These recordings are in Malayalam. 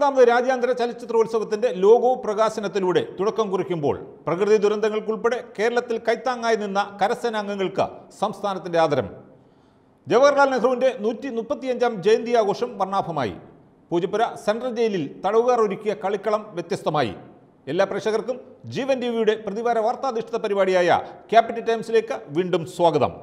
പത്തൊമ്പതാമത് രാജ്യാന്തര ചലച്ചിത്രോത്സവത്തിന്റെ ലോഗോ പ്രകാശനത്തിലൂടെ തുടക്കം കുറിക്കുമ്പോൾ പ്രകൃതി ദുരന്തങ്ങൾക്കുൾപ്പെടെ കേരളത്തിൽ കൈത്താങ്ങായി നിന്ന കരസേനാംഗങ്ങൾക്ക് സംസ്ഥാനത്തിന്റെ ആദരം ജവഹർലാൽ നെഹ്റുവിന്റെ നൂറ്റി മുപ്പത്തിയഞ്ചാം ജയന്തി ആഘോഷം വർണ്ണാഭമായി പൂജപ്പുര സെൻട്രൽ ജയിലിൽ തടവുകാർ ഒരുക്കിയ കളിക്കളം വ്യത്യസ്തമായി എല്ലാ പ്രേക്ഷകർക്കും ജീവൻ ടി വിയുടെ പ്രതിവാര വാർത്താധിഷ്ഠിത പരിപാടിയായ ക്യാപിറ്റൽ ടൈംസിലേക്ക് വീണ്ടും സ്വാഗതം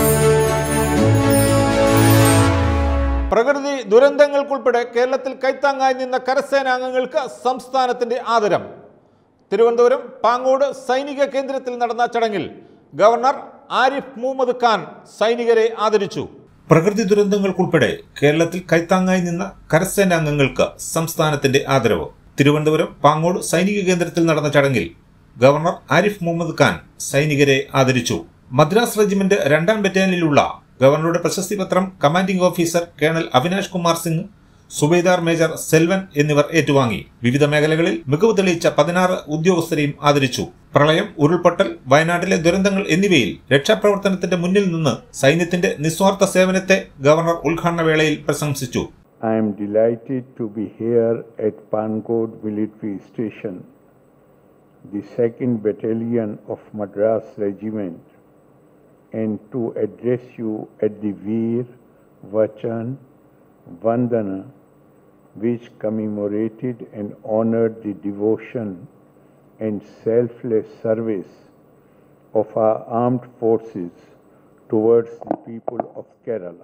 പ്രകൃതി ദുരന്തങ്ങൾക്കുൾപ്പെടെ കേരളത്തിൽ കൈത്താങ്ങായി നിന്ന കരസേനാംഗങ്ങൾക്ക് സംസ്ഥാനത്തിന്റെ ആദരം തിരുവനന്തപുരം പാങ്ങോട് സൈനിക കേന്ദ്രത്തിൽ നടന്ന ചടങ്ങിൽ ഗവർണർ ആരിഫ് മുഹമ്മദ് ഖാൻ സൈനികരെ ആദരിച്ചു പ്രകൃതി ദുരന്തങ്ങൾക്കുൾപ്പെടെ കേരളത്തിൽ കൈത്താങ്ങായി നിന്ന കരസേനാംഗങ്ങൾക്ക് സംസ്ഥാനത്തിന്റെ ആദരവ് തിരുവനന്തപുരം പാങ്ങോട് സൈനിക കേന്ദ്രത്തിൽ നടന്ന ചടങ്ങിൽ ഗവർണർ ആരിഫ് മുഹമ്മദ് ഖാൻ സൈനികരെ ആദരിച്ചു മദ്രാസ് റെജിമെന്റ് രണ്ടാം ബറ്റാലിയനിലുള്ള ഗവർണറുടെ പ്രശസ്തി പത്രം commanding officer colonel Avinash Kumar Singh subedar major Selvan എന്നിവർ ഏറ്റുവാങ്ങി വിവിധ മേഖലകളിൽ മികവ് തെളിയിച്ച പതിനാറ് ഉദ്യോഗസ്ഥരെയും ആദരിച്ചു പ്രളയം ഉരുൾപൊട്ടൽ വയനാട്ടിലെ ദുരന്തങ്ങൾ എന്നിവയിൽ രക്ഷാപ്രവർത്തനത്തിന്റെ മുന്നിൽ നിന്ന് സൈന്യത്തിന്റെ നിസ്വാർത്ഥ സേവനത്തെ ഗവർണർ ഉദ്ഘാടന വേളയിൽ പ്രശംസിച്ചു I am delighted to be here at Pangod Military Station, the 2nd Battalion of Madras Regiment, and to address you at the Veer Vachan Vandana, which commemorated and honored the devotion and selfless service of our armed forces towards the people of Kerala.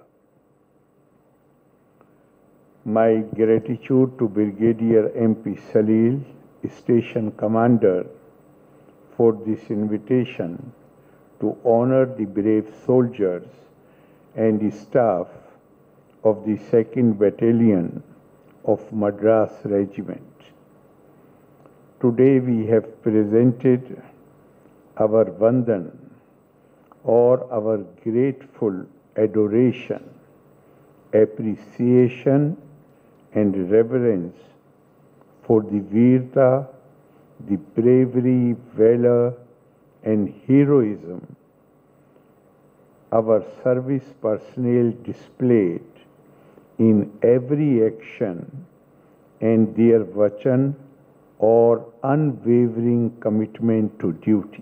My gratitude to Brigadier MP Salil, Station Commander, for this invitation to honor the brave soldiers and the staff of the 2nd Battalion of Madras Regiment. Today we have presented our Vandan or our grateful adoration, appreciation and reverence for the Virta, the bravery, valor and heroism our service personnel displayed in every action and their vachan or unwavering commitment to duty.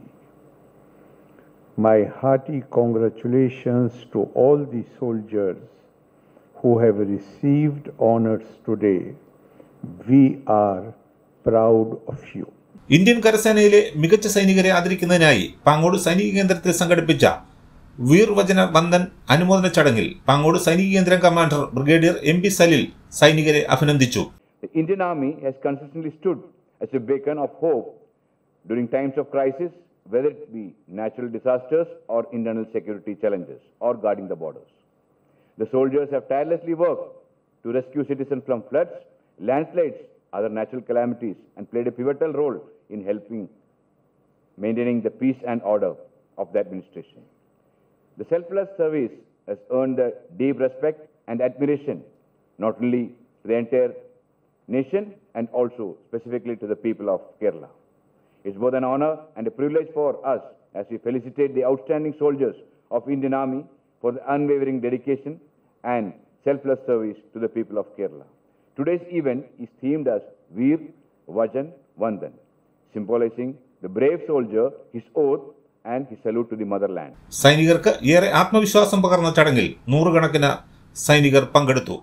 My hearty congratulations to all the soldiers who have received honors today. We are proud of you. Indian കരസേനയിലെ മികച്ച സൈനികരെ ആദരിക്കുന്നതിനായി പാങ്ങോട് സൈനിക കേന്ദ്രത്തിൽ സംഘടിപ്പിച്ച വീർ വചന വന്ദൻ അനുമോദന ചടങ്ങിൽ പാങ്ങോട് സൈനിക കേന്ദ്രം commander brigadier M P Salil സൈനികരെ അഭിനന്ദിച്ചു The Indian Army has consistently stood as a beacon of hope during times of crisis, whether it be natural disasters or internal security challenges or guarding the borders. The soldiers have tirelessly worked to rescue citizens from floods, landslides, other natural calamities, and played a pivotal role in helping maintaining the peace and order of the administration. The selfless service has earned the deep respect and admiration, not only to the entire nation and also specifically to the people of Kerala. It's both an honor and a privilege for us as we felicitate the outstanding soldiers of Indian Army for the unwavering dedication and selfless service to the people of Kerala. Today's event is themed as Veer Vajan Vandan, symbolizing the brave soldier, his oath, and his salute to the motherland. സൈനികർക്ക് ഏറെ ആത്മവിശ്വാസം പകർന്ന ചടങ്ങിൽ നൂറുകണക്കിന് സൈനികർ പങ്കെടുത്തു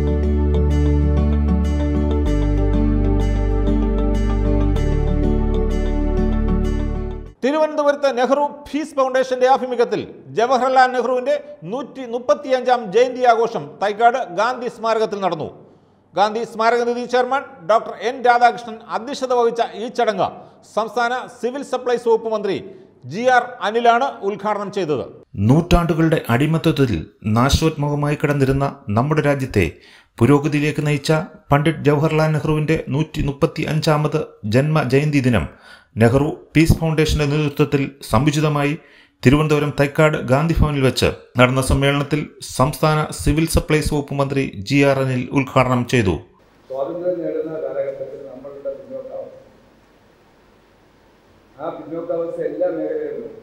തിരുവനന്തപുരത്ത് നെഹ്റു പീസ് ഫൗണ്ടേഷന്റെ ആഭിമുഖ്യത്തിൽ ജവഹർലാൽ നെഹ്റുവിന്റെ നൂറ്റി മുപ്പത്തിയഞ്ചാം ജയന്തി ആഘോഷം തൈക്കാട് ഗാന്ധി സ്മാരകത്തിൽ നടന്നു ഗാന്ധി സ്മാരക നിധി ചെയർമാൻ ഡോക്ടർ എൻ രാധാകൃഷ്ണൻ അധ്യക്ഷത വഹിച്ച ഈ ചടങ്ങ് സംസ്ഥാന സിവിൽ സപ്ലൈസ് വകുപ്പ് മന്ത്രി ജി ആർ അനിലാണ് ഉദ്ഘാടനം ചെയ്തത് നൂറ്റാണ്ടുകളുടെ അടിമത്തത്തിൽ നാശോത്മകമായി കിടന്നിരുന്ന നമ്മുടെ രാജ്യത്തെ പുരോഗതിയിലേക്ക് നയിച്ച പണ്ഡിറ്റ് ജവഹർലാൽ നെഹ്റുവിന്റെ നൂറ്റി മുപ്പത്തി അഞ്ചാമത് ജന്മജയന്തി ദിനം നെഹ്റു പീസ് ഫൗണ്ടേഷന്റെ നേതൃത്വത്തിൽ സമുചിതമായി തിരുവനന്തപുരം തൈക്കാട് ഗാന്ധി ഭവനിൽ വെച്ച് നടന്ന സമ്മേളനത്തിൽ സംസ്ഥാന സിവിൽ സപ്ലൈസ് വകുപ്പ് മന്ത്രി ജി ആർ അനിൽ ഉദ്ഘാടനം ചെയ്തു സ്വാതന്ത്ര്യം നേടുന്ന കാലഘട്ടത്തിൽ നമ്മളുടെ പിന്നോക്കാവസ്ഥ ആ പിന്നോക്കാവസ്ഥ എല്ലാ മേഖലകളിലും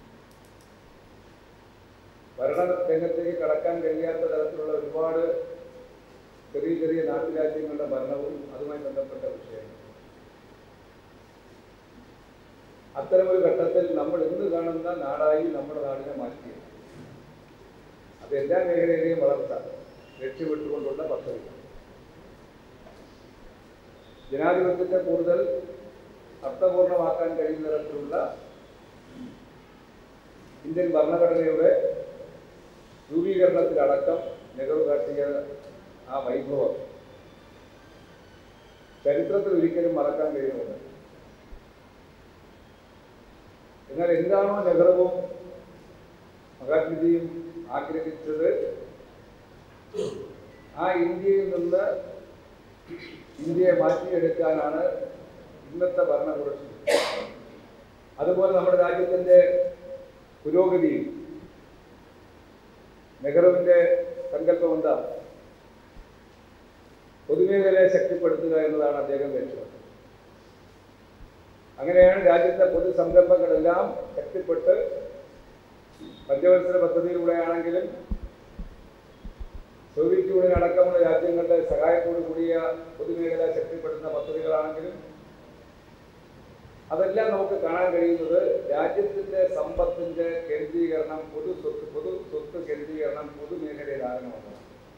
ഭരണ രംഗത്തേക്ക് കടക്കാൻ കഴിയാത്ത തരത്തിലുള്ള ഒരുപാട് ചെറിയ ചെറിയ നാട്ടുരാജ്യങ്ങളുടെ ഭരണവും അതുമായി ബന്ധപ്പെട്ട അത്തരമൊരു ഘട്ടത്തിൽ നമ്മൾ ഇന്ന് കാണുന്ന നാടായി നമ്മുടെ നാടിനെ മാറ്റി അത് എല്ലാ മേഖലയിലെയും വളർച്ച ലക്ഷ്യമിട്ടുകൊണ്ടുള്ള പദ്ധതി ജനാധിപത്യത്തെ കൂടുതൽ അർത്ഥപൂർണമാക്കാൻ കഴിയുന്ന തരത്തിലുള്ള ഇന്ത്യൻ ഭരണഘടനയുടെ രൂപീകരണത്തിലടക്കം നെഹ്റു കാട്ടിയ ആ വൈഭവം ചരിത്രത്തിൽ ഒരിക്കലും മറക്കാൻ കഴിയുന്നില്ല എന്നാൽ എന്താണോ നെഹ്റുവും മഹാത്മജിയും ആഗ്രഹിച്ചത് ആ ഇന്ത്യയിൽ നിന്ന് ഇന്ത്യയെ മാറ്റിയെടുക്കാനാണ് ഇന്നത്തെ ഭരണകൂടം അതുപോലെ നമ്മുടെ രാജ്യത്തിൻ്റെ പുരോഗതിയിൽ നെഹ്റുവിൻ്റെ സങ്കല്പം എന്താണ് പൊതുമേഖലയെ ശക്തിപ്പെടുത്തുക എന്നതാണ് അദ്ദേഹം ലക്ഷ്യം അങ്ങനെയാണ് രാജ്യത്തെ പൊതു സംരംഭങ്ങളെല്ലാം ശക്തിപ്പെട്ട് പഞ്ചവത്സര പദ്ധതിയിലൂടെയാണെങ്കിലും സോവിയറ്റ് യൂണിയൻ അടക്കമുള്ള രാജ്യങ്ങളുടെ സഹായത്തോടു കൂടിയ പൊതുമേഖല ശക്തിപ്പെടുത്തുന്ന പദ്ധതികളാണെങ്കിലും അതെല്ലാം നമുക്ക് കാണാൻ കഴിയുന്നത് രാജ്യത്തിന്റെ സമ്പത്തിന്റെ കേന്ദ്രീകരണം പൊതു സ്വത്ത് പൊതു സ്വത്ത് കേന്ദ്രീകരണം പൊതുമേഖലയിലാകണമെന്നാണ്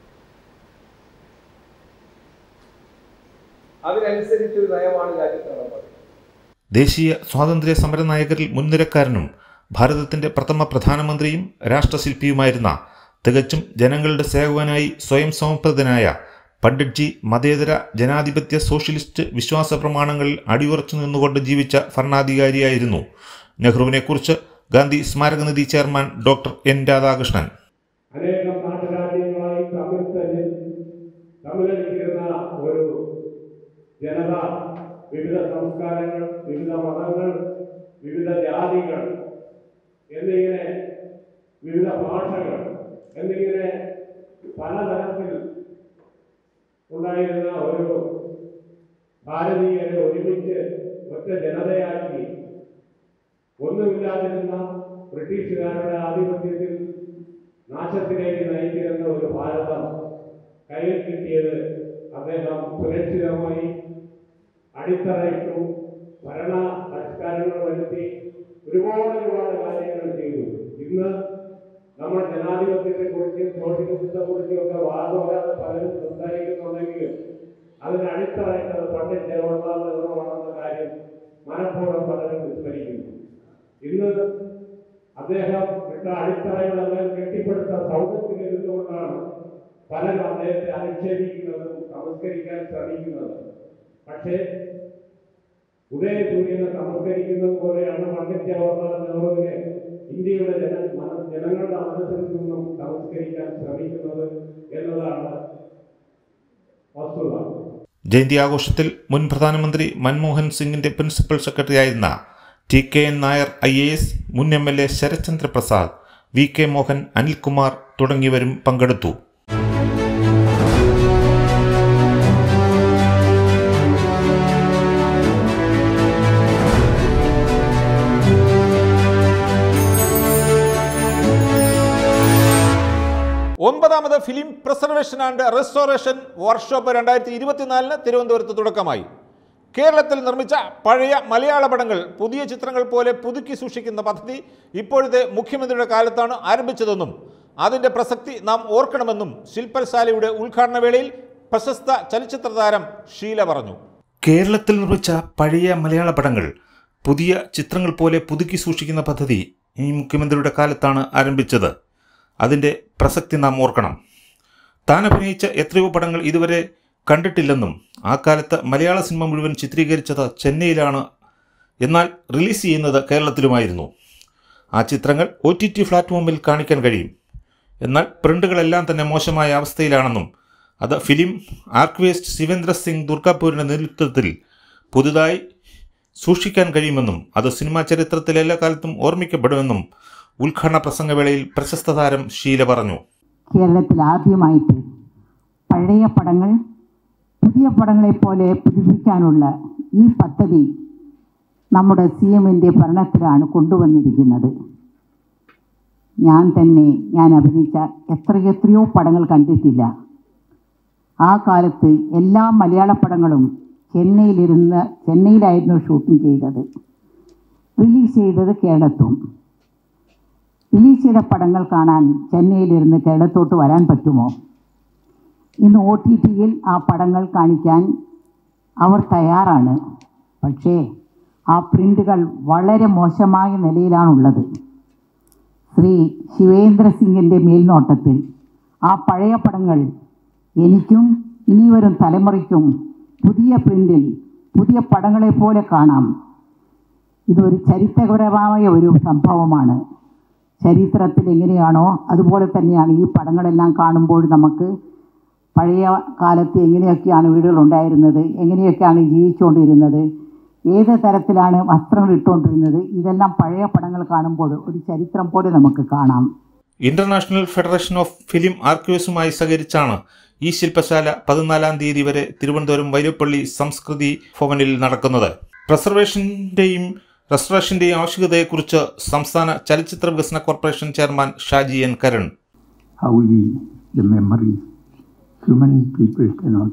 അതിനനുസരിച്ചൊരു നയമാണ് രാജ്യത്ത് നടന്നത് ദേശീയ സ്വാതന്ത്ര്യ സമര നായകരിൽ മുൻനിരക്കാരനും ഭാരതത്തിന്റെ പ്രഥമ പ്രധാനമന്ത്രിയും രാഷ്ട്രശില്പിയുമായിരുന്ന തികച്ചും ജനങ്ങളുടെ സേവകനായി സ്വയം സമർപ്പിതനായ പണ്ഡിറ്റ്ജി മതേതര ജനാധിപത്യ സോഷ്യലിസ്റ്റ് വിശ്വാസ പ്രമാണങ്ങളിൽ അടിയുറച്ചു നിന്നുകൊണ്ട് ജീവിച്ച ഭരണാധികാരിയായിരുന്നു നെഹ്റുവിനെക്കുറിച്ച് ഗാന്ധി സ്മാരകനിധി ചെയർമാൻ ഡോക്ടർ എൻ രാധാകൃഷ്ണൻ അനേകം നാട്ടുരാജ്യങ്ങളായി തമ്മിൽ തന്നെ തമ്മിലടിക്കുന്ന ഒരു ജനത വിവിധ സംസ്കാരങ്ങൾ വിവിധ മതങ്ങൾ വിവിധ ജാതികൾ എന്നിങ്ങനെ വിവിധ ഭാഷകൾ എന്നിങ്ങനെ പലതരത്തിൽ ഉണ്ടായിരുന്ന ഒരു ഭാരതീയരെ ഒരുമിച്ച് ഒറ്റ ജനതയാക്കി ഒന്നുമില്ലാതിരുന്ന ബ്രിട്ടീഷുകാരുടെ ആധിപത്യത്തിൽ നാശത്തിലേക്ക് നയിച്ചിരുന്ന ഒരു ഭാരതം കയ്യിൽ കിട്ടിയത് അദ്ദേഹം സുരക്ഷിതമായി അടിത്തറയിട്ടു ഭരണ പരിഷ്കാരങ്ങൾ വരുത്തി ഒരുപാട് ഒരുപാട് കാര്യങ്ങൾ ചെയ്തു ഇന്ന് നമ്മൾ ജനാധിപത്യത്തെ കുറിച്ചും സോഷ്യലിസത്തെ കുറിച്ചും ഒക്കെ വാദമില്ലാതെ പലരും സംസാരിക്കുന്നുണ്ടെങ്കിലും അതിന് അടിത്തറയിട്ടത് പണ്ഡിറ്റ് ജവഹർലാൽ നെഹ്റുവാണെന്ന കാര്യം മനഃപൂർവ്വം പലരും വിസ്മരിക്കുന്നു ഇന്ന് അദ്ദേഹം ഇട്ട അടിത്തറകളെല്ലാം കെട്ടിപ്പടുത്ത സൗകര്യത്തിൽ ഇരുന്നുകൊണ്ടാണ് പലരും അദ്ദേഹത്തെ അധിക്ഷേപിക്കുന്നതും നമസ്കരിക്കാൻ ശ്രമിക്കുന്നത് പക്ഷേ ഉദയസൂര്യനെ നമസ്കരിക്കുന്നത് പോലെയാണ് പണ്ഡിറ്റ് ജവഹർലാൽ നെഹ്റുവിനെ ഇന്ത്യയുടെ ജന മന- ജനങ്ങളുടെ മനസ്സിൽ നിന്നും നമസ്കരിക്കാൻ ശ്രമിക്കുന്നത് എന്നതാണ് വസ്തുത ജയന്തി ആഘോഷത്തിൽ മുൻ പ്രധാനമന്ത്രി മൻമോഹൻ സിംഗിന്റെ പ്രിൻസിപ്പൽ സെക്രട്ടറിയായിരുന്ന T K N Nair I A S മുൻ M L A Sarathchandra Prasad V K Mohan Anilkumar തുടങ്ങിയവരും പങ്കെടുത്തു ഒൻപതാമത് film preservation and restoration workshop രണ്ടായിരത്തി ഇരുപത്തിനാലിന് തിരുവനന്തപുരത്ത് തുടക്കമായി കേരളത്തിൽ നിർമ്മിച്ച പഴയ മലയാള പടങ്ങൾ പുതിയ ചിത്രങ്ങൾ പോലെ പുതുക്കി സൂക്ഷിക്കുന്ന പദ്ധതി ഇപ്പോഴത്തെ മുഖ്യമന്ത്രിയുടെ കാലത്താണ് ആരംഭിച്ചതെന്നും അതിൻ്റെ പ്രസക്തി നാം ഓർക്കണമെന്നും ശില്പശാലയുടെ ഉദ്ഘാടന വേളയിൽ പ്രശസ്ത ചലച്ചിത്ര താരം ഷീല പറഞ്ഞു കേരളത്തിൽ നിർമ്മിച്ച പഴയ മലയാള പടങ്ങൾ പുതിയ ചിത്രങ്ങൾ പോലെ പുതുക്കി സൂക്ഷിക്കുന്ന പദ്ധതി ഈ മുഖ്യമന്ത്രിയുടെ കാലത്താണ് ആരംഭിച്ചത് അതിൻ്റെ പ്രസക്തി നാം ഓർക്കണം താൻ അഭിനയിച്ച എത്രയോ പടങ്ങൾ ഇതുവരെ കണ്ടിട്ടില്ലെന്നും ആ കാലത്ത് മലയാള സിനിമ മുഴുവൻ ചിത്രീകരിച്ചത് ചെന്നൈയിലാണ് എന്നാൽ റിലീസ് ചെയ്യുന്നത് കേരളത്തിലുമായിരുന്നു ആ ചിത്രങ്ങൾ ഒ ടി ടി പ്ലാറ്റ്ഫോമിൽ കാണിക്കാൻ കഴിയും എന്നാൽ പ്രിൻ്റുകളെല്ലാം തന്നെ മോശമായ അവസ്ഥയിലാണെന്നും അത് ഫിലിം ആർക്വേസ്റ്റ് ശിവേന്ദ്ര സിംഗ് ദുർഗാപൂരിൻ്റെ നേതൃത്വത്തിൽ പുതുതായി സൂക്ഷിക്കാൻ കഴിയുമെന്നും അത് സിനിമാ ചരിത്രത്തിൽ എല്ലാ കാലത്തും ഓർമ്മിക്കപ്പെടുമെന്നും ഉദ്ഘാടന പ്രസംഗവേളയിൽ പ്രശസ്ത താരം ഷീല പറഞ്ഞു കേരളത്തിൽ ആദ്യമായിട്ട് പഴയ പടങ്ങൾ പുതിയ പടങ്ങളെപ്പോലെ പുതുപ്പിക്കാനുള്ള ഈ പദ്ധതി നമ്മുടെ സി എമ്മിൻ്റെ ഭരണത്തിലാണ് കൊണ്ടുവന്നിരിക്കുന്നത് ഞാൻ തന്നെ ഞാൻ അഭിനയിച്ച എത്രയെത്രയോ പടങ്ങൾ കണ്ടിട്ടില്ല ആ കാലത്ത് എല്ലാ മലയാള പടങ്ങളും ചെന്നൈയിലിരുന്ന് ചെന്നൈയിലായിരുന്നു ഷൂട്ടിംഗ് ചെയ്തത് റിലീസ് ചെയ്തത് കേരളത്തും റിലീസ് ചെയ്ത പടങ്ങൾ കാണാൻ ചെന്നൈയിലിരുന്ന് കേരളത്തോട്ട് വരാൻ പറ്റുമോ ഇന്ന് ഒ ടി ടിയിൽ ആ പടങ്ങൾ കാണിക്കാൻ അവർ തയ്യാറാണ് പക്ഷേ ആ പ്രിൻ്റുകൾ വളരെ മോശമായ നിലയിലാണുള്ളത് ശ്രീ ശിവേന്ദ്ര സിംഗിൻ്റെ മേൽനോട്ടത്തിൽ ആ പഴയ പടങ്ങൾ എനിക്കും ഇനി വരും തലമുറയ്ക്കും പുതിയ പ്രിൻ്റിൽ പുതിയ പടങ്ങളെപ്പോലെ കാണാം ഇതൊരു ചരിത്രപരമായ ഒരു സംഭവമാണ് ചരിത്രത്തിൽ എങ്ങനെയാണോ അതുപോലെ തന്നെയാണ് ഈ പടങ്ങളെല്ലാം കാണുമ്പോൾ നമുക്ക് പഴയ കാലത്ത് എങ്ങനെയൊക്കെയാണ് വീടുകൾ ഉണ്ടായിരുന്നത് എങ്ങനെയൊക്കെയാണ് ജീവിച്ചുകൊണ്ടിരുന്നത് ഏത് തരത്തിലാണ് വസ്ത്രങ്ങൾ ഇട്ടുകൊണ്ടിരുന്നത് ഇതെല്ലാം പഴയ പടങ്ങൾ കാണുമ്പോൾ ഒരു ചരിത്രം പോലെ നമുക്ക് കാണാം ഇന്റർനാഷണൽ ഫെഡറേഷൻ ഓഫ് ഫിലിം ആർക്കൈവ്സുമായി സഹകരിച്ചാണ് ഈ ശില്പശാല പതിനാലാം തീയതി വരെ തിരുവനന്തപുരം വൈരപ്പള്ളി സംസ്കൃതി ഭവനിൽ നടക്കുന്നത് പ്രസർവേഷന്റെയും റെസ്റ്റോറേഷന്റെയും ആവശ്യകതയെക്കുറിച്ച് സംസ്ഥാന ചലച്ചിത്ര വികസന corporation chairman Shaji N Karun how we, the memories. Human people cannot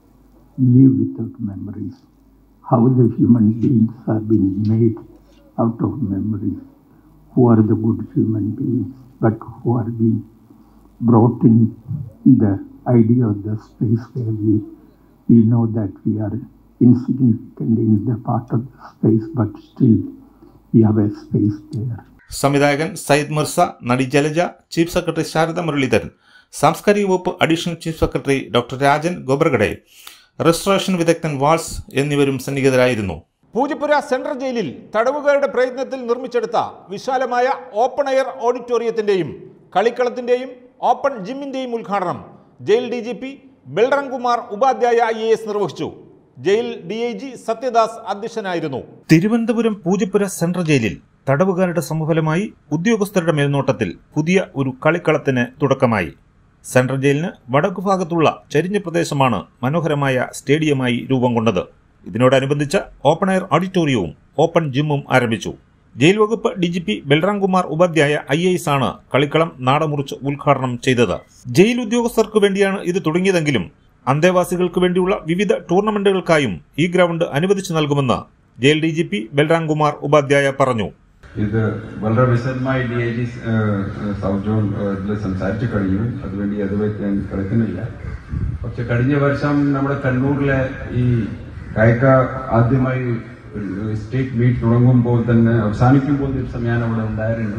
live without memories. How the human beings are being made out of memories. Who are the good human beings, but who are being brought in the idea of the space where we, we know that we are insignificant in the part of the space, but still we have a space there. സംവിധായകൻ സയ്യിദ് മിർസ നടി ജലജ ചീഫ് സെക്രട്ടറി ശാരദ മുരളീധരൻ സാംസ്കാരിക വകുപ്പ് additional chief secretary doctor Rajan Khobragade restoration വിദഗ്ധൻ വാൾസ് എന്നിവരും സന്നിഹിതരായിരുന്നു പൂജപ്പുര സെൻട്രൽ ജയിലിൽ തടവുകാരുടെ പ്രയത്നത്തിൽ നിർമ്മിച്ചെടുത്ത വിശാലമായ ഓപ്പൺ എയർ ഓഡിറ്റോറിയത്തിന്റെയും കളിക്കളത്തിന്റെയും ഓപ്പൺ ജിമ്മിന്റെയും ഉദ്ഘാടനം jail D G P Balram Kumar Upadhyay I A S നിർവഹിച്ചു jail D I G Sathyadas അധ്യക്ഷനായിരുന്നു തിരുവനന്തപുരം പൂജപ്പുര സെൻട്രൽ ജയിലിൽ തടവുകാരുടെ സമഫലമായി ഉദ്യോഗസ്ഥരുടെ മേൽനോട്ടത്തിൽ പുതിയ ഒരു കളിക്കളത്തിന് തുടക്കമായി സെൻട്രൽ ജയിലിന് വടക്കുഭാഗത്തുള്ള ചരിഞ്ഞ പ്രദേശമാണ് മനോഹരമായ സ്റ്റേഡിയമായി രൂപം കൊണ്ടത് ഇതിനോടനുബന്ധിച്ച് ഓപ്പൺ എയർ ഓഡിറ്റോറിയവും ഓപ്പൺ ജിമ്മും ആരംഭിച്ചു ജയിൽ വകുപ്പ് D G P Balram Kumar Upadhyay I S ആണ് കളിക്കളം നാടമുറിച്ച് ഉദ്ഘാടനം ചെയ്തത് ജയിൽ ഉദ്യോഗസ്ഥർക്ക് വേണ്ടിയാണ് ഇത് തുടങ്ങിയതെങ്കിലും അന്തേവാസികൾക്ക് വേണ്ടിയുള്ള വിവിധ ടൂർണമെന്റുകൾക്കായും ഈ ഗ്രൗണ്ട് അനുവദിച്ചു നൽകുമെന്ന് jail D G P Balram Kumar Upadhyay പറഞ്ഞു ഇത് വളരെ വിശദമായി D I G south John ഇതിൽ സംസാരിച്ചു കഴിഞ്ഞു അതുവേണ്ടി അത് ഞാൻ കിടക്കുന്നില്ല പക്ഷെ കഴിഞ്ഞ വർഷം നമ്മുടെ കണ്ണൂരിലെ ഈ കായിക ആദ്യമായി സ്റ്റേറ്റ് മീറ്റ് തുടങ്ങുമ്പോൾ തന്നെ അവസാനിക്കുമ്പോൾ ദിവസം ഞാൻ അവിടെ ഉണ്ടായിരുന്നു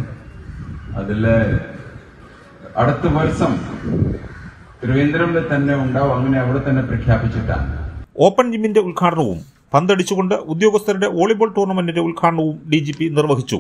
അതില് അടുത്ത വർഷം തിരുവനന്തപുരത്തിൽ തന്നെ ഉണ്ടാവും അങ്ങനെ അവിടെ തന്നെ പ്രഖ്യാപിച്ചിട്ടാണ് ഓപ്പൺ ജിമ്മിന്റെ ഉദ്ഘാടനവും പന്തടിച്ചുകൊണ്ട് ഉദ്യോഗസ്ഥരുടെ വോളിബോൾ ടൂർണമെന്റിന്റെ ഉദ്ഘാടനവും ഡി ജി പി നിർവഹിച്ചു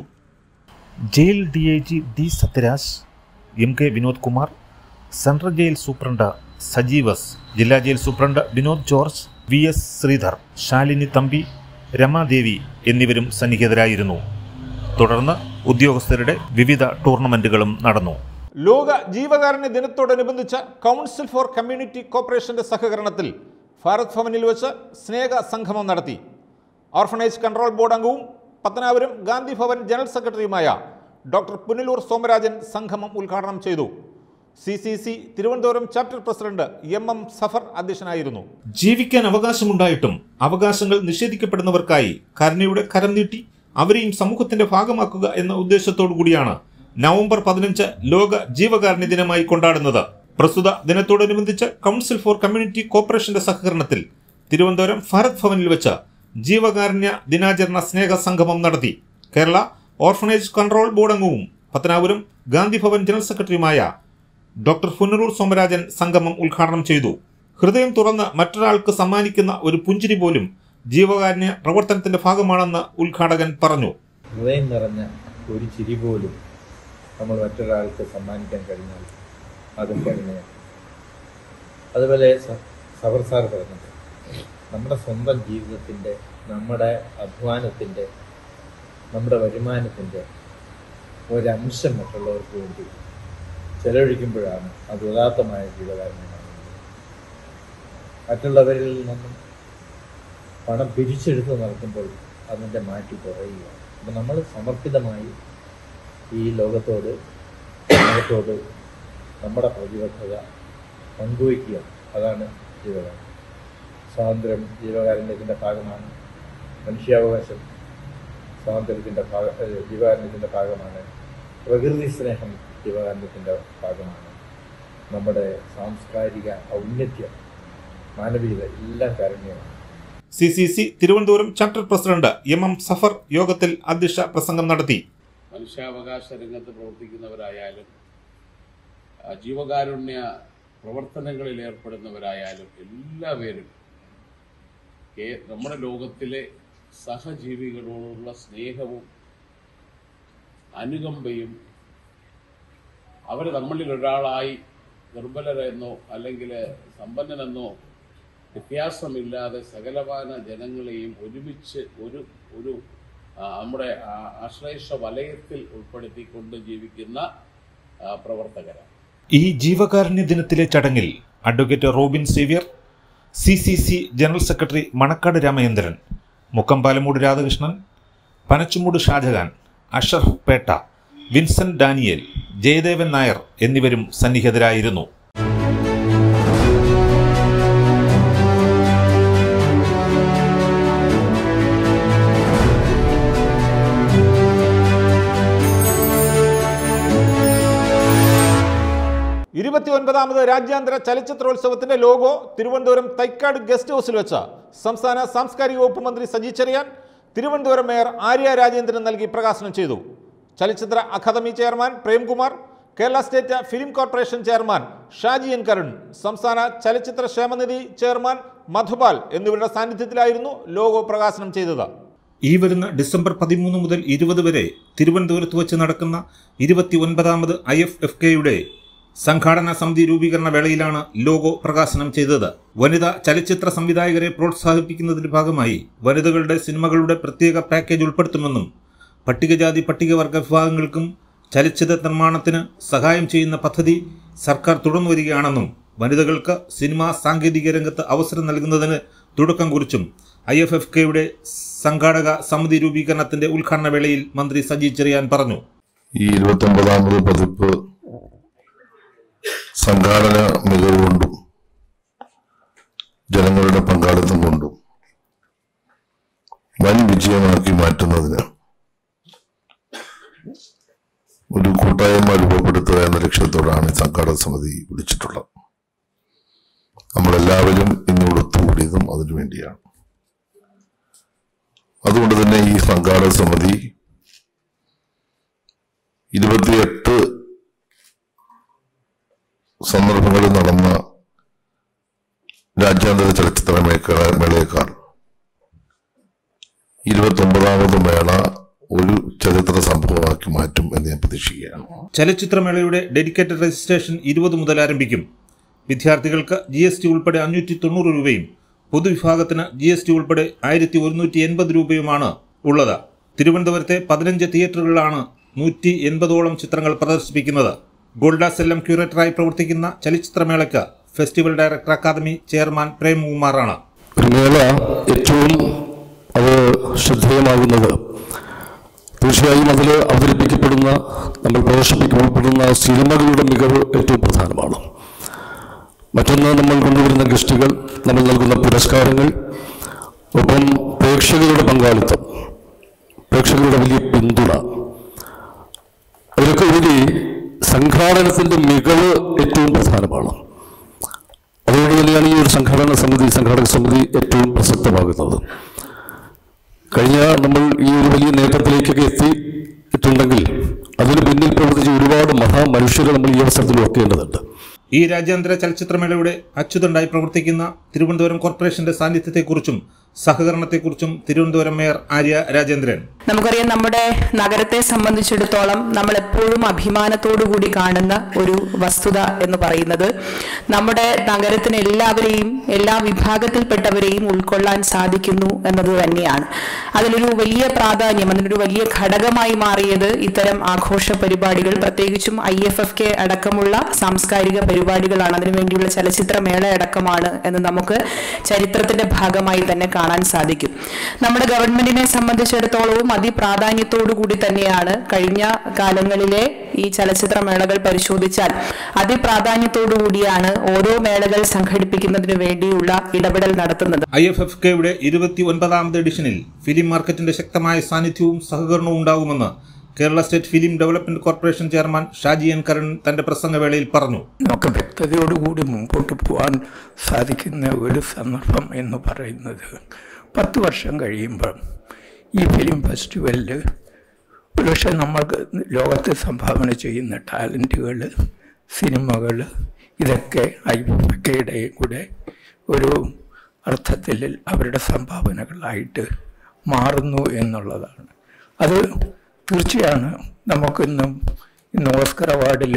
jail D I G D Sathyaraj M K Vinod Kumar central jail superintendent സജീവസ് ജില്ലാ jail superintendent Vinod George V S Sreedhar Shalini Thampi Ramadevi എന്നിവരും സന്നിഹിതരായിരുന്നു തുടർന്ന് ഉദ്യോഗസ്ഥരുടെ വിവിധ ടൂർണമെന്റുകളും നടന്നു ലോക ജീവകാരുണ്യ ദിനത്തോടനുബന്ധിച്ച് കൗൺസിൽ ഫോർ കമ്മ്യൂണിറ്റി കോർപ്പറേഷന്റെ സഹകരണത്തിൽ ഭാരത് ഭവനിൽ വെച്ച് സ്നേഹ സംഗമം നടത്തി ഓർഫനേജ് കൺട്രോൾ ബോർഡ് അംഗവും പത്തനാപുരം ഗാന്ധി ഭവൻ ജനറൽ സെക്രട്ടറിയുമായ ഡോക്ടർ പുനലൂർ സോമരാജൻ സംഗമം ഉദ്ഘാടനം ചെയ്തു C C C Thiruvananthapuram chapter president M M Safar അധ്യക്ഷനായിരുന്നു ജീവിക്കാൻ അവകാശമുണ്ടായിട്ടും അവകാശങ്ങൾ നിഷേധിക്കപ്പെടുന്നവർക്കായി കരുണയുടെ കരം നീട്ടി അവരെയും സമൂഹത്തിന്റെ ഭാഗമാക്കുക എന്ന ഉദ്ദേശത്തോടു കൂടിയാണ് നവംബർ പതിനഞ്ച് ലോക ജീവകാരുണ്യ ദിനമായി കൊണ്ടാടുന്നത് പ്രസ്തുത ദിനത്തോടനുബന്ധിച്ച് കൗൺസിൽ ഫോർ കമ്മ്യൂണിറ്റി കോർപ്പറേഷന്റെ സഹകരണത്തിൽ തിരുവനന്തപുരം ഭാരത് ഭവനിൽ വെച്ച് ജീവകാരുണ്യ ദിനാചരണ സ്നേഹ സംഗമം നടത്തി കേരള ഓർഫനേജ് കൺട്രോൾ ബോർഡ് അംഗവും പത്തനാപുരം ഗാന്ധി ഭവൻ ജനറൽ സെക്രട്ടറിയുമായ ഡോക്ടർ പുനരൂർ സോമരാജൻ സംഗമം ഉദ്ഘാടനം ചെയ്തു ഹൃദയം തുറന്ന് മറ്റൊരാൾക്ക് സമ്മാനിക്കുന്ന ഒരു പുഞ്ചിരി പോലും ജീവകാരുണ്യ പ്രവർത്തനത്തിന്റെ ഭാഗമാണെന്ന് ഉദ്ഘാടകൻ പറഞ്ഞു ഹൃദയം നിറഞ്ഞ ഒരു ചിരി പോലും നമ്മൾ മറ്റൊരാൾക്ക് സമ്മാനിക്കാൻ കഴിഞ്ഞാൽ അതും കഴിഞ്ഞ അതുപോലെ സ- സബർ സാർ പറഞ്ഞത് നമ്മുടെ സ്വന്തം ജീവിതത്തിൻ്റെ നമ്മുടെ അധ്വാനത്തിൻ്റെ നമ്മുടെ വരുമാനത്തിൻ്റെ ഒരംശം മറ്റുള്ളവർക്ക് വേണ്ടി ചെലവഴിക്കുമ്പോഴാണ് അത് ഉദാത്തമായ ജീവകാരുണ്യമാണ് മറ്റുള്ളവരിൽ നിന്നും പണം പിരിച്ചെടുത്ത് നടക്കുമ്പോൾ അതിൻ്റെ മാറ്റി കുറയുകയാണ് അപ്പം നമ്മൾ സമർപ്പിതമായി ഈ ലോകത്തോട് ലോകത്തോട് നമ്മുടെ പ്രതിബദ്ധത പങ്കുവയ്ക്കുക അതാണ് ജീവകാരുണ്യം സ്വാതന്ത്ര്യം ജീവകാരുണ്യത്തിൻ്റെ ഭാഗമാണ് മനുഷ്യാവകാശം സ്വാതന്ത്ര്യത്തിൻ്റെ ഭാഗ ഏഹ് ജീവകാരുണ്യത്തിൻ്റെ ഭാഗമാണ് പ്രകൃതി സ്നേഹം ജീവകാരുണ്യത്തിൻ്റെ ഭാഗമാണ് നമ്മുടെ സാംസ്കാരിക ഔന്നത്യം മാനവീയത എല്ലാം കാരുണ്യമാണ് C C C Thiruvananthapuram chapter president M M Safar യോഗത്തിൽ അധ്യക്ഷ പ്രസംഗം നടത്തി മനുഷ്യാവകാശ രംഗത്ത് പ്രവർത്തിക്കുന്നവരായാലും ആ, ജീവകാരുണ്യ പ്രവർത്തനങ്ങളിൽ ഏർപ്പെടുന്നവരായാലും എല്ലാവരും കേ- നമ്മുടെ ലോകത്തിലെ സഹജീവികളോടുള്ള സ്നേഹവും അനുകമ്പയും അവർ നമ്മളിൽ ഒരാളായി ദുർബലരെന്നോ അല്ലെങ്കിൽ സമ്പന്നനെന്നോ വ്യത്യാസമില്ലാതെ സകലമാന ജനങ്ങളെയും ഒരുമിച്ച് ഒരു ഒരു ആ, നമ്മുടെ ആ- ആശ്രയിച്ച വലയത്തിൽ ഉൾപ്പെടുത്തിക്കൊണ്ട് ജീവിക്കുന്ന ആ, പ്രവർത്തകരാണ് ഈ ജീവകാരുണ്യ ദിനത്തിലെ ചടങ്ങിൽ advocate Robin Xavier C C C general secretary Manacaud Ramachandran Mukkampalamoodu Radhakrishnan Panachumoodu Shajahan Ashraf Pettah Vincent Daniel Jayadevan Nair എന്നിവരും സന്നിഹിതരായിരുന്നു ഇരുപത്തിയൊൻപതാമത് രാജ്യാന്തര ചലച്ചിത്രോത്സവത്തിന്റെ ലോഗോ തിരുവനന്തപുരം തൈക്കാട് ഗസ്റ്റ് ഹൗസിൽ വെച്ച് സംസ്ഥാന സാംസ്കാരിക വകുപ്പ് മന്ത്രി സജി ചെറിയാൻ തിരുവനന്തപുരം മേയർ ആര്യ രാജേന്ദ്രൻ നൽകി പ്രകാശനം ചെയ്തു ചലച്ചിത്ര academy chairman Premkumar Kerala state film corporation chairman Shaji N Karun സംസ്ഥാന ചലച്ചിത്ര ക്ഷേമനിധി ചെയർമാൻ മധുപാൽ എന്നിവരുടെ സാന്നിധ്യത്തിലായിരുന്നു ലോഗോ പ്രകാശനം ചെയ്തത് ഈ വരുന്ന ഡിസംബർ പതിമൂന്ന് മുതൽ ഇരുപത് വരെ തിരുവനന്തപുരത്ത് വെച്ച് നടക്കുന്ന ഇരുപത്തി ഒൻപതാമത് ഐ എഫ് എഫ് കെയുടെ സംഘാടന സമിതി രൂപീകരണ വേളയിലാണ് ലോഗോ പ്രകാശനം ചെയ്തത് വനിതാ ചലച്ചിത്ര സംവിധായകരെ പ്രോത്സാഹിപ്പിക്കുന്നതിന്റെ ഭാഗമായി വനിതകളുടെ സിനിമകളുടെ പ്രത്യേക പാക്കേജ് ഉൾപ്പെടുത്തുമെന്നും പട്ടികജാതി പട്ടികവർഗ വിഭാഗങ്ങൾക്കും ചലച്ചിത്ര നിർമ്മാണത്തിന് സഹായം ചെയ്യുന്ന പദ്ധതി സർക്കാർ തുടർന്നു വരികയാണെന്നും വനിതകൾക്ക് സിനിമാ സാങ്കേതിക രംഗത്ത് അവസരം നൽകുന്നതിന് തുടക്കം കുറിച്ചും ഐ എഫ് എഫ് കെയുടെ സംഘാടക സമിതി രൂപീകരണത്തിന്റെ ഉദ്ഘാടന വേളയിൽ മന്ത്രി സജി ചെറിയാൻ പറഞ്ഞു ഈ ഇരുപത്തൊമ്പതാമത് പതിപ്പ് സംഘാടന മികവ് കൊണ്ടും ജനങ്ങളുടെ പങ്കാളിത്തം കൊണ്ടും വൻ വിജയമാക്കി മാറ്റുന്നതിന് ഒരു കൂട്ടായ്മ രൂപപ്പെടുത്തുക എന്ന ലക്ഷ്യത്തോടാണ് ഈ സംഘാടക സമിതി വിളിച്ചിട്ടുള്ളത് നമ്മളെല്ലാവരും ഇന്നിവിടെ ഒത്തുകൂടിയതും അതിനുവേണ്ടിയാണ് അതുകൊണ്ട് തന്നെ ഈ സംഘാടക സമിതി ഇരുപത്തിയെട്ട് സന്ദർഭങ്ങളിൽ നടന്ന രാജ്യാന്തര ചലച്ചിത്ര മേഖല മേളയേക്കാൾ ഇരുപത്തൊമ്പതാമത് മേള ഒരു ചരിത്ര സംഭവമാക്കി മാറ്റും എന്ന് ഞാൻ പ്രതീക്ഷിക്കുകയാണ് ചലച്ചിത്രമേളയുടെ ഡെഡിക്കേറ്റഡ് രജിസ്ട്രേഷൻ ഇരുപത് മുതൽ ആരംഭിക്കും വിദ്യാർത്ഥികൾക്ക് ജി എസ് ടി ഉൾപ്പെടെ അഞ്ഞൂറ്റി തൊണ്ണൂറ് രൂപയും പൊതുവിഭാഗത്തിന് ജി എസ് ടി ഉൾപ്പെടെ ആയിരത്തി ഒരുന്നൂറ്റി എൺപത് രൂപയുമാണ് ഉള്ളത് തിരുവനന്തപുരത്തെ പതിനഞ്ച് തിയേറ്ററുകളിലാണ് നൂറ്റി എൺപതോളം ചിത്രങ്ങൾ പ്രദർശിപ്പിക്കുന്നത് ഗോൾഡാസ് എല്ലാം ക്യൂറേറ്ററായി പ്രവർത്തിക്കുന്ന ചലച്ചിത്രമേളയ്ക്ക് ഫെസ്റ്റിവൽ ഡയറക്ടർ അക്കാദമി ചെയർമാൻ പ്രേംകുമാറാണ് ഒരു മേള ഏറ്റവും അത് ശ്രദ്ധേയമാകുന്നത് തീർച്ചയായും അതിൽ അവതരിപ്പിക്കപ്പെടുന്ന നമ്മൾ പ്രദർശിപ്പിക്കപ്പെടുന്ന സിനിമകളുടെ മികവ് ഏറ്റവും പ്രധാനമാണ് മറ്റൊന്ന് നമ്മൾ കൊണ്ടുവരുന്ന ഗസ്റ്റുകൾ നമ്മൾ നൽകുന്ന പുരസ്കാരങ്ങൾ ഒപ്പം പ്രേക്ഷകരുടെ പങ്കാളിത്തം പ്രേക്ഷകരുടെ വലിയ പിന്തുണ അതിലൊക്കെ ഉപരി സംഘാടനത്തിൻ്റെ മികവ് ഏറ്റവും പ്രധാനമാണ് അതുകൊണ്ട് തന്നെയാണ് ഈ ഒരു സംഘാടന സമിതി സംഘാടക സമിതി ഏറ്റവും പ്രസക്തമാകുന്നത് കഴിഞ്ഞ നമ്മൾ ഈ ഒരു വലിയ നേട്ടത്തിലേക്കൊക്കെ എത്തിയിട്ടുണ്ടെങ്കിൽ അതിന് പിന്നിൽ പ്രവർത്തിച്ച ഒരുപാട് മഹാമനുഷ്യരെ നമ്മൾ ഈ അവസരത്തിൽ ഓർക്കേണ്ടതുണ്ട് ഈ രാജ്യാന്തര ചലച്ചിത്രമേളയുടെ അച്യുതണ്ടായി പ്രവർത്തിക്കുന്ന തിരുവനന്തപുരം കോർപ്പറേഷന്റെ സാന്നിധ്യത്തെക്കുറിച്ചും സഹകരണത്തെക്കുറിച്ചും തിരുവനന്തപുരം മേയർ ആര്യ രാജേന്ദ്രൻ നമുക്കറിയാം നമ്മുടെ നഗരത്തെ സംബന്ധിച്ചിടത്തോളം നമ്മൾ എപ്പോഴും അഭിമാനത്തോടു കൂടി കാണുന്ന ഒരു വസ്തുത എന്ന് പറയുന്നത് നമ്മുടെ നഗരത്തിന് എല്ലാവരെയും എല്ലാ വിഭാഗത്തിൽപ്പെട്ടവരെയും ഉൾക്കൊള്ളാൻ സാധിക്കുന്നു എന്നത് തന്നെയാണ് അതിലൊരു വലിയ പ്രാധാന്യം അതിനൊരു വലിയ ഘടകമായി മാറിയത് ഇത്തരം ആഘോഷ പരിപാടികൾ പ്രത്യേകിച്ചും ഐ എഫ് എഫ് കെ അടക്കമുള്ള സാംസ്കാരിക പരിപാടികളാണ് അതിനുവേണ്ടിയുള്ള ചലച്ചിത്രമേള അടക്കമാണ് എന്ന് നമുക്ക് ചരിത്രത്തിന്റെ ഭാഗമായി തന്നെ കാണാം കാണാൻ സാധിക്കും നമ്മുടെ ഗവൺമെന്റിനെ സംബന്ധിച്ചിടത്തോളവും അതിപ്രാധാന്യത്തോടു കൂടി തന്നെയാണ് കഴിഞ്ഞ കാലങ്ങളിലെ ഈ ചലച്ചിത്ര മേളകൾ പരിശോധിച്ചാൽ അതിപ്രാധാന്യത്തോടു കൂടിയാണ് ഓരോ മേളകൾ സംഘടിപ്പിക്കുന്നതിന് വേണ്ടിയുള്ള ഇടപെടൽ നടത്തുന്നത് ഐ എഫ് എഫ് കെയുടെ ഇരുപത്തി ഒൻപതാമത് എഡിഷനിൽ ഫിലിം മാർക്കറ്റിന്റെ ശക്തമായ സാന്നിധ്യവും സഹകരണവും ഉണ്ടാകുമെന്ന് Kerala state film development corporation chairman Shaji N Karun തന്റെ പ്രസംഗവേളയിൽ പറഞ്ഞു നമുക്ക് വ്യക്തതയോടുകൂടി മുമ്പോട്ട് പോകാൻ സാധിക്കുന്ന ഒരു സന്ദർഭം എന്ന് പറയുന്നത് പത്ത് വർഷം കഴിയുമ്പോൾ ഈ ഫിലിം ഫെസ്റ്റിവലിൽ ഒരുപക്ഷെ നമ്മൾക്ക് ലോകത്ത് സംഭാവന ചെയ്യുന്ന ടാലൻറ്റുകൾ സിനിമകൾ ഇതൊക്കെ ഐ കെയുടെയും കൂടെ ഒരു അർത്ഥത്തിൽ അവരുടെ സംഭാവനകളായിട്ട് മാറുന്നു എന്നുള്ളതാണ് അത് തീർച്ചയാണ് നമുക്കിന്നും ഇന്ന് ഓസ്കർ അവാർഡിൽ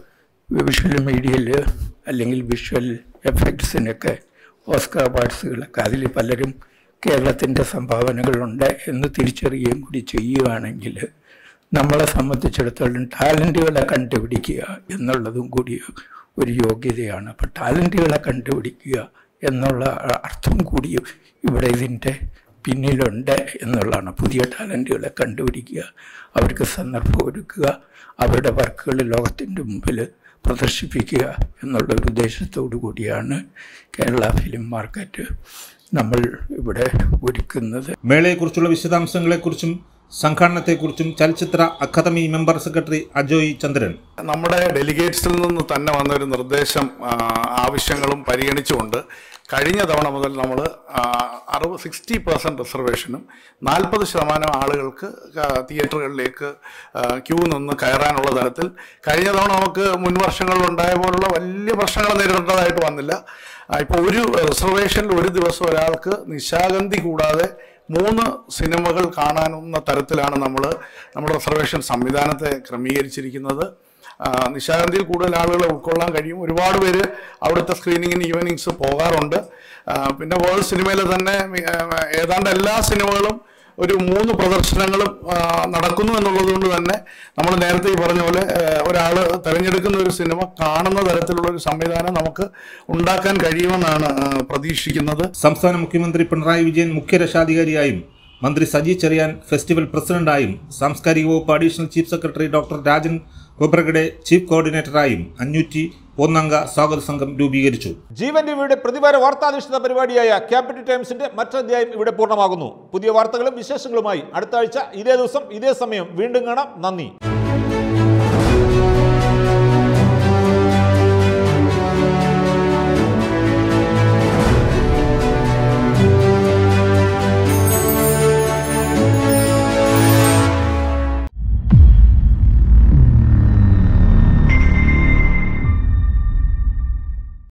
വിഷ്വൽ മീഡിയയിൽ അല്ലെങ്കിൽ വിഷ്വൽ എഫക്ട്സിനൊക്കെ ഓസ്കർ അവാർഡ്സുകളൊക്കെ അതിൽ പലരും കേരളത്തിൻ്റെ സംഭാവനകളുണ്ട് എന്ന് തിരിച്ചറിയുകയും കൂടി ചെയ്യുകയാണെങ്കിൽ നമ്മളെ സംബന്ധിച്ചിടത്തോളം ടാലൻറ്റുകളെ കണ്ടുപിടിക്കുക എന്നുള്ളതും കൂടി ഒരു യോഗ്യതയാണ് അപ്പോൾ ടാലൻറ്റുകളെ കണ്ടുപിടിക്കുക എന്നുള്ള അർത്ഥം കൂടി ഇവിടെ ഇതിൻ്റെ പിന്നിലുണ്ട് എന്നുള്ളതാണ് പുതിയ ടാലൻറ്റുകളെ കണ്ടുപിടിക്കുക അവർക്ക് സന്ദർഭം ഒരുക്കുക അവരുടെ വർക്കുകൾ ലോകത്തിൻ്റെ മുമ്പിൽ പ്രദർശിപ്പിക്കുക എന്നുള്ള ഒരു ഉദ്ദേശത്തോടു കൂടിയാണ് കേരള ഫിലിം മാർക്കറ്റ് നമ്മൾ ഇവിടെ ഒരുക്കുന്നത് മേളയെക്കുറിച്ചുള്ള വിശദാംശങ്ങളെക്കുറിച്ചും സംഘാടനത്തെക്കുറിച്ചും ചലച്ചിത്ര academy member secretary Ajoy Chandran നമ്മുടെ ഡെലിഗേറ്റ്സിൽ നിന്ന് തന്നെ വന്ന ഒരു നിർദ്ദേശം ആ, ആവശ്യങ്ങളും പരിഗണിച്ചുകൊണ്ട് കഴിഞ്ഞ തവണ മുതൽ നമ്മൾ അറുപത് സിക്സ്റ്റി പെർസെൻറ്റ് റിസർവേഷനും നാൽപ്പത് ശതമാനം ആളുകൾക്ക് ക- തിയേറ്ററുകളിലേക്ക് ആ, ക്യൂ നിന്ന് കയറാനുള്ള തരത്തിൽ കഴിഞ്ഞ തവണ നമുക്ക് മുൻ വർഷങ്ങളിൽ ഉണ്ടായ പോലുള്ള വലിയ പ്രശ്നങ്ങൾ നേരിടേണ്ടതായിട്ട് വന്നില്ല ഇപ്പോൾ ഒരു റിസർവേഷനിൽ ഒരു ദിവസം ഒരാൾക്ക് നിശാഗന്ധി കൂടാതെ മൂന്ന് സിനിമകൾ കാണാവുന്ന തരത്തിലാണ് നമ്മൾ നമ്മുടെ റിസർവേഷൻ സംവിധാനത്തെ ക്രമീകരിച്ചിരിക്കുന്നത് ആ, നിശാഗന്ധിയിൽ കൂടുതൽ ആളുകളെ ഉൾക്കൊള്ളാൻ കഴിയും ഒരുപാട് പേര് അവിടുത്തെ സ്ക്രീനിങ്ങിന് ഈവനിങ്സ് പോകാറുണ്ട് ആ, പിന്നെ വേൾഡ് സിനിമയിൽ തന്നെ മി- ആ, ഏതാണ്ട് എല്ലാ സിനിമകളും ഒരു മൂന്ന് പ്രദർശനങ്ങളും ആ, നടക്കുന്നു എന്നുള്ളത് കൊണ്ട് തന്നെ നമ്മൾ നേരത്തെ ഈ പറഞ്ഞ പോലെ ഒരാൾ തിരഞ്ഞെടുക്കുന്ന ഒരു സിനിമ കാണുന്ന തരത്തിലുള്ള ഒരു സംവിധാനം നമുക്ക് ഉണ്ടാക്കാൻ കഴിയുമെന്നാണ് ആ, പ്രതീക്ഷിക്കുന്നത് സംസ്ഥാന മുഖ്യമന്ത്രി പിണറായി വിജയൻ മുഖ്യരക്ഷാധികാരിയായും മന്ത്രി സജി ചെറിയാൻ ഫെസ്റ്റിവൽ പ്രസിഡന്റായും സാംസ്കാരിക വകുപ്പ് additional chief secretary doctor Rajan Khobragade chief കോർഡിനേറ്ററായും അഞ്ഞൂറ്റി ഒന്നംഗ സ്വാഗത സംഘം രൂപീകരിച്ചു ജീവൻ ടിവിയുടെ പ്രതിവാര വാർത്താധിഷ്ഠിത പരിപാടിയായ ക്യാപിറ്റൽ ടൈംസിന്റെ മറ്റധ്യായം ഇവിടെ പൂർണ്ണമാകുന്നു പുതിയ വാർത്തകളും വിശേഷങ്ങളുമായി അടുത്ത ആഴ്ച ഇതേ ദിവസം ഇതേ സമയം വീണ്ടും കാണാം നന്ദി